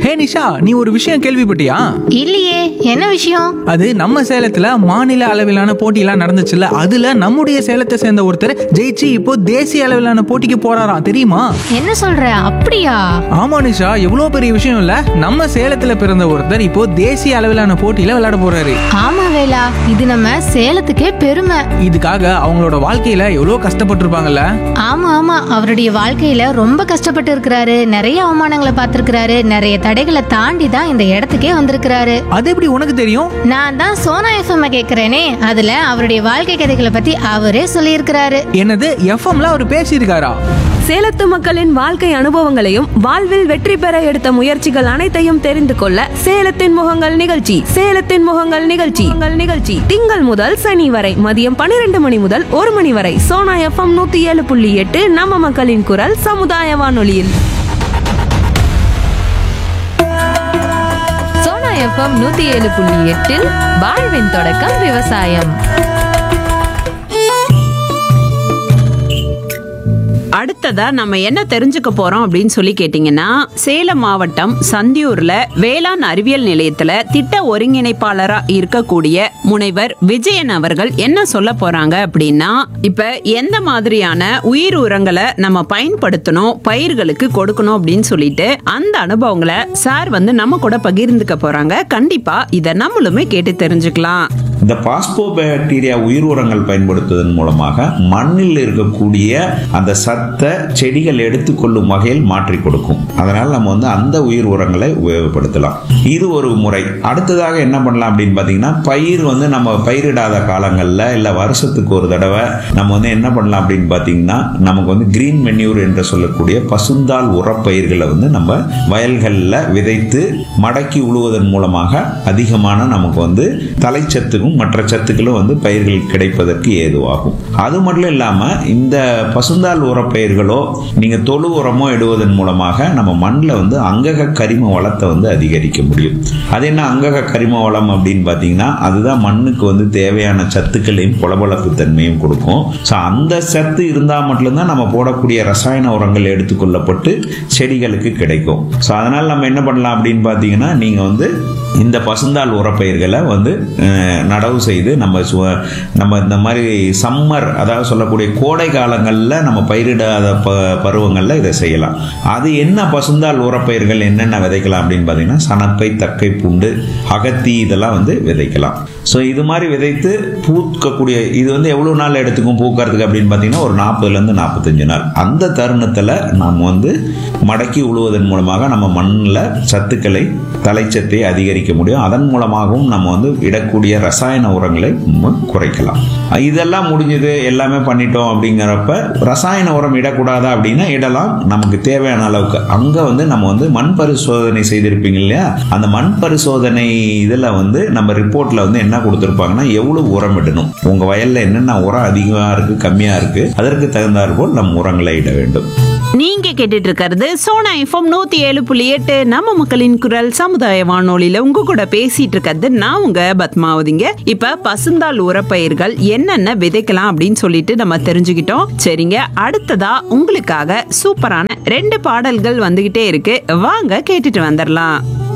ஹே நிஷா நீ ஒரு விஷயம் கேள்விப்பட்டியா இல்லையே என்ன விஷயம் அது நம்ம சேலத்துல மாநில அளவிலான போட்டியெல்லாம் நடந்துச்சுல்ல அதுல நம்முடைய சேலத்தை சேர்ந்த ஒருத்தர் ஜெயிச்சு இப்போ தேசிய அளவிலான போட்டிக்கு போறாராம் தெரியுமா என்ன சொல்ற அப்படியா ஆமா நிஷா எவ்வளோ பெரிய விஷயம் இல்ல நம்ம சேலத்துல பிறந்த ஒருத்தர் இப்போ தேசிய அளவிலான போட்டியில விளையாட போறாரு ஆமா வேலா இது நம்ம சேலத்துக்கே பெருமை இதுக்காக அவங்களோட வாழ்க்கையில எவ்வளோ கஷ்டப்பட்டிருப்பாங்கல்ல ஆமா ஆமா அவருடைய வாழ்க்கையில ரொம்ப கஷ்டப்பட்டு இருக்கிறாரு நிறைய அவமானங்களை பார்த்திருக்கிறாரு நிறைய தடைகளை தாண்டி தான் இந்த இடத்துக்கே வந்திருக்கிறாரு அது எப்படி உனக்கு தெரியும் நான் தான் சோனா எஃப்எம் கேக்குறேனே அதுல அவருடைய வாழ்க்கை கதைகளை பத்தி அவரே சொல்லியிருக்கிறாரு என்னது எஃப்எம்ல அவர் பேசியிருக்காரா சேலத்து மக்களின் வாழ்க்கை அனுபவங்களையும் வாழ்வில் வெற்றி பெற எடுத்த முயற்சிகள் அனைத்தையும் தெரிந்து கொள்ள சேலத்தின் முகங்கள் நிகழ்ச்சி சேலத்தின் முகங்கள் நிகழ்ச்சி உங்கள் நிகழ்ச்சி திங்கள் முதல் சனி வரை மதியம் பன்னிரண்டு மணி முதல் ஒரு மணி வரை சோனா எஃப்எம் நூத்தி ஏழு புள்ளி எட்டு நம்ம மக்களின் குரல் சமுதாய வானொலியில் சோனா எஃப்எம் நூத்தி ஏழு புள்ளி எட்டில் வாழ்வின் தொடக்கம் விவசாயம் அடுத்ததா நம்ம என்ன தெரிஞ்சுக்க போறோம் அப்படின்னு சொல்லி கேட்டீங்கன்னா சேலம் மாவட்டம் சந்தியூர்ல வேளாண் அறிவியல் நிலையத்துல திட்ட ஒருங்கிணைப்பாளரா இருக்கக்கூடிய முனைவர் விஜயன் அவர்கள் என்ன சொல்ல போறாங்க அப்படின்னா இப்ப எந்த மாதிரியான உயிர் உரங்களை நம்ம பயன்படுத்தணும் பயிர்களுக்கு கொடுக்கணும் அப்படின்னு சொல்லிட்டு அந்த அனுபவங்களை சார் வந்து நம்ம கூட பகிர்ந்துக்க போறாங்க கண்டிப்பா இதை நம்மளுமே கேட்டு தெரிஞ்சுக்கலாம் இந்த பாஸ்போ பாக்டீரியா உயிர் உரங்கள் பயன்படுத்துவதன் மூலமாக மண்ணில் இருக்கக்கூடிய அந்த சத்தை செடிகள் எடுத்துக்கொள்ளும் வகையில் மாற்றி கொடுக்கும் அதனால் நம்ம வந்து அந்த உயிர் உரங்களை உபயோகப்படுத்தலாம் இது ஒரு முறை அடுத்ததாக என்ன பண்ணலாம் அப்படின்னு பார்த்தீங்கன்னா பயிர் வந்து நம்ம பயிரிடாத காலங்களில் இல்லை வருஷத்துக்கு ஒரு தடவை நம்ம வந்து என்ன பண்ணலாம் அப்படின்னு பார்த்தீங்கன்னா நமக்கு வந்து கிரீன் மென்யூர் என்று சொல்லக்கூடிய பசுந்தால் உரப்பயிர்களை வந்து நம்ம வயல்களில் விதைத்து மடக்கி உழுவதன் மூலமாக அதிகமான நமக்கு வந்து தலைச்சத்துக்கும் மற்ற சத்துக்களும் வந்து பயிர்கள் கிடைப்பதற்கு ஏதுவாகும் அது மட்டும் இல்லாமல் இந்த பசுந்தால் உரப்பயிர்களோ நீங்கள் தொழு உரமோ இடுவதன் மூலமாக நம்ம மண்ணில் வந்து அங்கக கரிம வளத்தை வந்து அதிகரிக்க முடியும் அது என்ன அங்கக கரிம வளம் அப்படின்னு பார்த்தீங்கன்னா அதுதான் மண்ணுக்கு வந்து தேவையான சத்துக்களையும் புலபலப்பு தன்மையும் கொடுக்கும் ஸோ அந்த சத்து இருந்தால் மட்டும்தான் நம்ம போடக்கூடிய ரசாயன உரங்கள் எடுத்துக்கொள்ளப்பட்டு செடிகளுக்கு கிடைக்கும் ஸோ அதனால் நம்ம என்ன பண்ணலாம் அப்படின்னு பார்த்தீங்கன்னா நீங்கள் வந்து இந்த பசுந்தாள் உரப்பயிர்களை வந்து அஹ், நடவு செய்து நம்ம சு- நம்ம இந்த மாதிரி சம்மர் அதாவது சொல்லக்கூடிய கோடை காலங்களில் நம்ம பயிரிடாத ப பருவங்களில் இதை செய்யலாம் அது என்ன பசுந்தாள் உரப்பயிர்கள் என்னென்ன விதைக்கலாம் அப்படின்னு பார்த்தீங்கன்னா சணப்பை தக்கை பூண்டு அகத்தி இதெல்லாம் வந்து விதைக்கலாம் ஸோ இது மாதிரி விதைத்து பூக்கக்கூடிய இது வந்து எவ்வளோ நாள் எடுத்துக்கும் பூக்கறதுக்கு அப்படின்னு பார்த்தீங்கன்னா ஒரு நாற்பதுலேருந்து நாற்பத்தஞ்சு நாள் அந்த தருணத்தில் நாம் வந்து மடக்கி உழுவதன் மூலமாக நம்ம மண்ணில் சத்துக்களை தலைச்சத்தை அதிகரிக்க முடியும் அதன் மூலமாகவும் நம்ம வந்து இடக்கூடிய ரசாயன உரங்களை நம்ம குறைக்கலாம் இதெல்லாம் முடிஞ்சது எல்லாமே பண்ணிட்டோம் அப்படிங்கிறப்ப ரசாயன உரம் இடக்கூடாதா அப்படின்னா இடலாம் நமக்கு தேவையான அளவுக்கு அங்கே வந்து நம்ம வந்து மண் பரிசோதனை செய்திருப்பீங்க இல்லையா அந்த மண் பரிசோதனை இதில் வந்து நம்ம ரிப்போர்ட்டில் வந்து என்ன கொடுத்துருப்பாங்கன்னா எவ்வளவு உரம் இடணும் உங்கள் வயலில் என்னென்ன உரம் அதிகமாக இருக்குது கம்மியாக இருக்குது அதற்கு தகுந்தாற்போல் நம் உரங்களை இட வேண்டும் நீங்க கேட்டுட்டு இருக்கிறது சோனா எஃப்எம் நூத்தி ஏழு புள்ளி எட்டு நம்ம மக்களின் குரல் சமுதாய வானொலியில உங்க கூட பேசிட்டு இருக்கிறது நான் உங்க பத்மாவதிங்க இப்ப பசுந்தாள் உரப்பயிர்கள் என்னென்ன விதைக்கலாம் அப்படின்னு சொல்லிட்டு நம்ம தெரிஞ்சுக்கிட்டோம் சரிங்க அடுத்ததா உங்களுக்காக சூப்பரான ரெண்டு பாடல்கள் வந்துகிட்டே இருக்கு வாங்க கேட்டுட்டு வந்துடலாம்